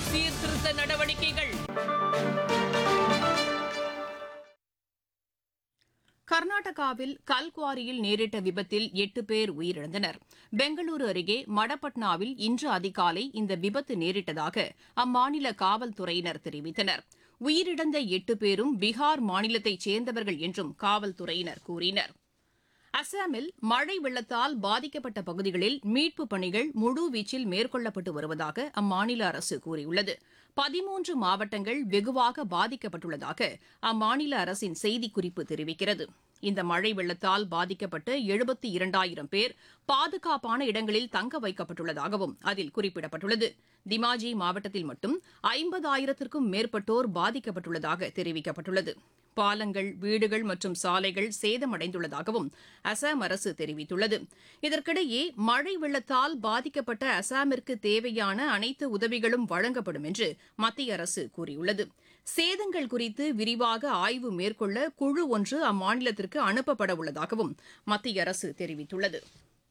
சீர்திருத்த நடவடிக்கைகள் கர்நாடகாவில் கல்குவாரியில் நேரிட்ட விபத்தில் எட்டு பேர் உயிரிழந்தனர் பெங்களூரு அருகே மடப்பட்னாவில் இன்று அதிகாலை இந்த விபத்து நேரிட்டதாக அம்மாநில காவல்துறையினர் தெரிவித்தனர் உயிரிழந்த எட்டு பேரும் பீகார் மாநிலத்தைச் சேர்ந்தவர்கள் என்றும் காவல்துறையினர் கூறினர் அசாமில் மழை வெள்ளத்தால் பாதிக்கப்பட்ட பகுதிகளில் மீட்புப் பணிகள் முழுவீச்சில் மேற்கொள்ளப்பட்டு வருவதாக அம்மாநில அரசு கூறியுள்ளது பதிமூன்று மாவட்டங்கள் வெகுவாக பாதிக்கப்பட்டுள்ளதாக அம்மாநில அரசின் செய்திக்குறிப்பு தெரிவிக்கிறது இந்த மழை வெள்ளத்தால் பாதிக்கப்பட்ட எழுபத்தி இரண்டாயிரம் பேர் பாதுகாப்பான இடங்களில் தங்க வைக்கப்பட்டுள்ளதாகவும் அதில் குறிப்பிடப்பட்டுள்ளது திமாஜி மாவட்டத்தில் மட்டும் ஐம்பதாயிரத்திற்கும் மேற்பட்டோர் பாதிக்கப்பட்டுள்ளதாக தெரிவிக்கப்பட்டுள்ளது பாலங்கள் வீடுகள் மற்றும் சாலைகள் சேதமடைந்துள்ளதாகவும் அசாம் அரசு தெரிவித்துள்ளது இதற்கிடையே மழை வெள்ளத்தால் பாதிக்கப்பட்ட அசாமிற்கு தேவையான அனைத்து உதவிகளும் வழங்கப்படும் என்று மத்திய அரசு கூறியுள்ளது சேதங்கள் குறித்து விரிவாக ஆய்வு மேற்கொள்ள குழு ஒன்று அம்மாநிலத்திற்கு அனுப்பப்பட உள்ளதாகவும் மத்திய அரசு தெரிவித்துள்ளது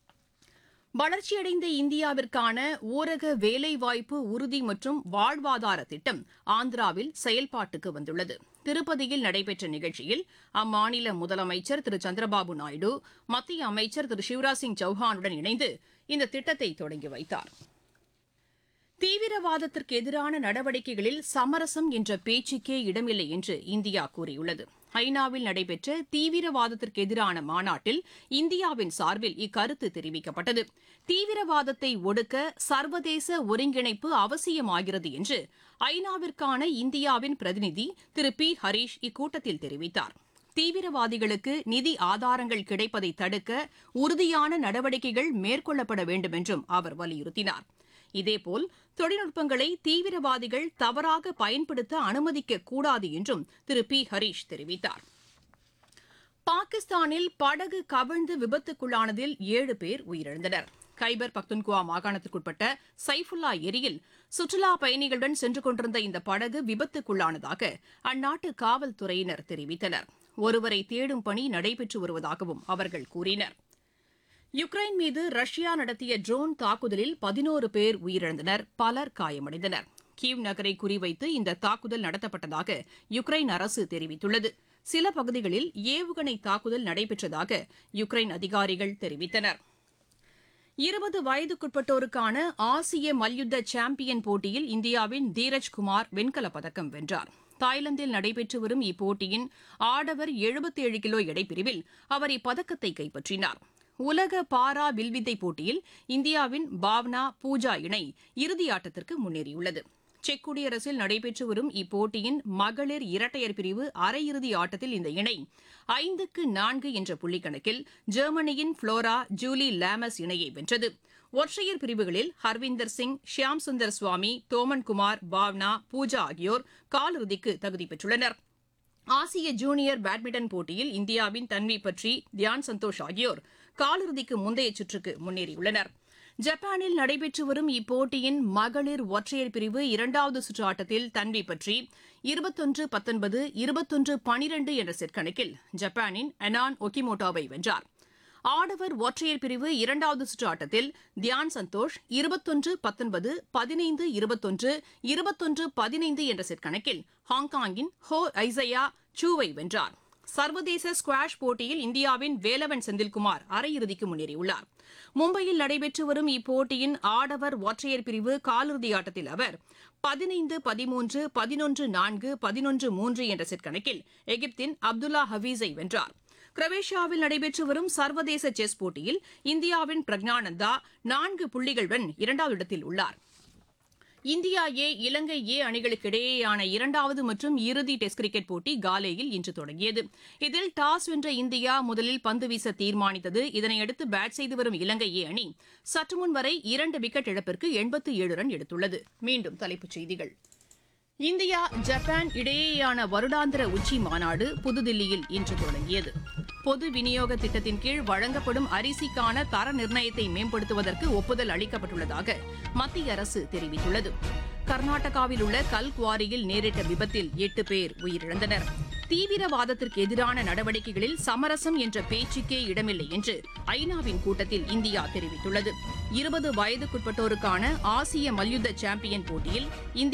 வளர்ச்சியடைந்த இந்தியாவிற்கான ஊரக வேலைவாய்ப்பு உறுதி மற்றும் வாழ்வாதார திட்டம் ஆந்திராவில் செயல்பாட்டுக்கு வந்துள்ளது திருப்பதியில் நடைபெற்ற நிகழ்ச்சியில் அம்மாநில முதலமைச்சர் திரு சந்திரபாபு நாயுடு மத்திய அமைச்சர் திரு சிவராஜ் சிங் சௌஹானுடன் இணைந்து இந்த திட்டத்தை தொடங்கி வைத்தார் தீவிரவாதத்திற்கு எதிரான நடவடிக்கைகளில் சமரசம் என்ற பேச்சுக்கே இடமில்லை என்று இந்தியா கூறியுள்ளது ஐநாவில் நடைபெற்ற தீவிரவாதத்திற்கு எதிரான மாநாட்டில் இந்தியாவின் சார்பில் இக்கருத்து தெரிவிக்கப்பட்டது தீவிரவாதத்தை ஒடுக்க சர்வதேச ஒருங்கிணைப்பு அவசியமாகிறது என்று ஐநாவிற்கான இந்தியாவின் பிரதிநிதி திரு பி ஹரீஷ் இக்கூட்டத்தில் தெரிவித்தார் தீவிரவாதிகளுக்கு நிதி ஆதாரங்கள் கிடைப்பதை தடுக்க உறுதியான நடவடிக்கைகள் மேற்கொள்ளப்பட வேண்டும் என்றும் அவர் வலியுறுத்தினார் இதேபோல் தொழில்நுட்பங்களை தீவிரவாதிகள் தவறாக பயன்படுத்த அனுமதிக்க கூடாது என்றும் திரு பி ஹரீஷ் தெரிவித்தார் பாகிஸ்தானில் படகு கவிழ்ந்து விபத்துக்குள்ளானதில் ஏழு பேர் உயிரிழந்தனர் கைபர் பக்துன்குவா மாகாணத்திற்குட்பட்ட சைஃபுல்லா ஏரியில் சுற்றுலா பயணிகளுடன் சென்று கொண்டிருந்த இந்த படகு விபத்துக்குள்ளானதாக அந்நாட்டு காவல்துறையினர் தெரிவித்தனர் ஒருவரை தேடும் பணி நடைபெற்று வருவதாகவும் அவர்கள் கூறினர் யுக்ரைன் மீது ரஷ்யா நடத்திய ட்ரோன் தாக்குதலில் பதினோரு பேர் உயிரிழந்தனர் பலர் காயமடைந்தனர் கீவ் நகரை குறிவைத்து இந்த தாக்குதல் நடத்தப்பட்டதாக யுக்ரைன் அரசு தெரிவித்துள்ளது சில பகுதிகளில் ஏவுகணை தாக்குதல் நடைபெற்றதாக யுக்ரைன் அதிகாரிகள் தெரிவித்தனர் இருபது வயதுக்குட்பட்டோருக்கான ஆசிய மல்யுத்த சாம்பியன் போட்டியில் இந்தியாவின் தீரஜ் குமார் வெண்கலப் பதக்கம் வென்றார் தாய்லாந்தில் நடைபெற்று வரும் இப்போட்டியின் ஆடவர் எழுபத்தேழு கிலோ எடைப்பிரிவில் அவர் இப்பதக்கத்தை கைப்பற்றினார் உலக பாரா வில்வித்தை போட்டியில் இந்தியாவின் பாவ்னா பூஜா இணை இறுதியாட்டத்திற்கு முன்னேறியுள்ளது செக் குடியரசில் நடைபெற்று வரும் இப்போட்டியின் மகளிர் இரட்டையர் பிரிவு அரையிறுதி ஆட்டத்தில் இந்த இணை ஐந்துக்கு நான்கு என்ற புள்ளிக்கணக்கில் ஜெர்மனியின் புளோரா ஜூலி லாமஸ் இணையை வென்றது ஒற்றையர் பிரிவுகளில் ஹர்விந்தர் சிங் ஷியாம் சுந்தர் சுவாமி தோமன் குமார் பாவ்னா பூஜா ஆகியோர் காலிறுதிக்கு தகுதி பெற்றுள்ளனர் ஆசிய ஜூனியர் பேட்மிண்டன் போட்டியில் இந்தியாவின் தன்வி பற்றி தியான் சந்தோஷ் ஆகியோர் காலிறுதிக்கு முந்தைய சுற்றுக்கு முன்னேறியுள்ளனர் ஜப்பானில் நடைபெற்று வரும் இப்போட்டியின் மகளிர் ஒற்றையர் பிரிவு இரண்டாவது சுற்று ஆட்டத்தில் தன்வி பற்றி இருபத்தொன்று பத்தொன்பது இருபத்தொன்று பனிரெண்டு என்ற செட் கணக்கில் ஜப்பானின் அனான் ஒகிமோட்டோவை வென்றார் ஆடவர் ஒற்றையர் பிரிவு இரண்டாவது சுற்று ஆட்டத்தில் தியான் சந்தோஷ் இருபத்தொன்று பத்தொன்பது பதினைந்து இருபத்தொன்று இருபத்தொன்று பதினைந்து என்ற செட் கணக்கில் ஹாங்காங்கின் ஹோ ஐசையா சூவை வென்றார் சர்வதேச ஸ்குவாஷ் போட்டியில் இந்தியாவின் வேலவன் செந்தில்குமார் அரையிறுதிக்கு முன்னேறியுள்ளார் மும்பையில் நடைபெற்று வரும் இப்போட்டியின் ஆடவர் ஒற்றையர் பிரிவு காலிறுதி ஆட்டத்தில் அவர் பதினைந்து பதிமூன்று பதினொன்று நான்கு பதினொன்று மூன்று என்ற செட் கணக்கில் எகிப்தின் அப்துல்லா ஹபீஸை வென்றார் குரோவேஷியாவில் நடைபெற்று வரும் சர்வதேச செஸ் போட்டியில் இந்தியாவின் பிரக்ஞானந்தா நான்கு புள்ளிகளுடன் இரண்டாவது இடத்தில் உள்ளார் இந்தியா ஏ இலங்கை ஏ அணிகளுக்கு இடையேயான இரண்டாவது மற்றும் இறுதி டெஸ்ட் கிரிக்கெட் போட்டி காலேயில் இன்று தொடங்கியது இதில் டாஸ் வென்ற இந்தியா முதலில் பந்து வீச தீர்மானித்தது இதனையடுத்து பேட் செய்து வரும் இலங்கை ஏ அணி சற்று முன் வரை இரண்டு விக்கெட் இழப்பிற்கு எண்பத்து ஏழு ரன் எடுத்துள்ளது மீண்டும் தலைப்புச் செய்திகள் இந்தியா ஜப்பான் இடையேயான வருடாந்திர உச்சி மாநாடு புதுதில்லியில் இன்று தொடங்கியது பொது விநியோக திட்டத்தின் கீழ் வழங்கப்படும் அரிசிக்கான தர நிர்ணயத்தை மேம்படுத்துவதற்கு ஒப்புதல் அளிக்கப்பட்டுள்ளதாக மத்திய அரசு தெரிவித்துள்ளது கர்நாடகாவில் உள்ள கல்குவாரியில் நேரிட்ட விபத்தில் எட்டு பேர் உயிரிழந்தனர் தீவிரவாதத்திற்கு எதிரான நடவடிக்கைகளில் சமரசம் என்ற பேச்சுக்கே இடமில்லை என்று ஐநாவின் கூட்டத்தில் இந்தியா தெரிவித்துள்ளது இருபது வயதுக்குட்பட்டோருக்கான ஆசிய மல்யுத்த சாம்பியன் போட்டியில் இந்தியா